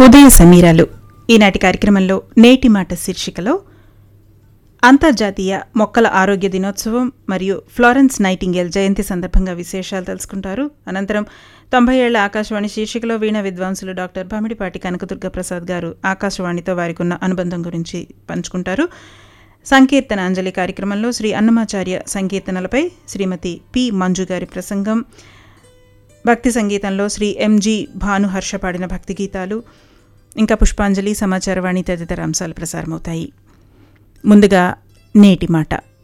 ఉదయ సమీరాలు ఈనాటి కార్యక్రమంలో నేటి మాట శీర్షికలో అంతర్జాతీయ మొక్కల ఆరోగ్య దినోత్సవం మరియు ఫ్లోరెన్స్ నైటింగేల్ జయంతి సందర్భంగా విశేషాలు తెలుసుకుంటారు అనంతరం తొంభై ఏళ్ల ఆకాశవాణి శీర్షికలో వీణ విద్వాంసులు డాక్టర్ భామిడిపాటి కనకదుర్గ ప్రసాద్ గారు ఆకాశవాణితో వారికి ఉన్న అనుబంధం గురించి పంచుకుంటారు సంకీర్తన అంజలి కార్యక్రమంలో శ్రీ అన్నమాచార్య సంకీర్తనలపై శ్రీమతి పి మంజు గారి ప్రసంగం భక్తి సంగీతంలో శ్రీ ఎంజి భానుహర్ష పాడిన భక్తి గీతాలు ఇంకా పుష్పాంజలి సమాచారవాణి తదితర అంశాలు ప్రసారమవుతాయి ముందుగా నేటి మాట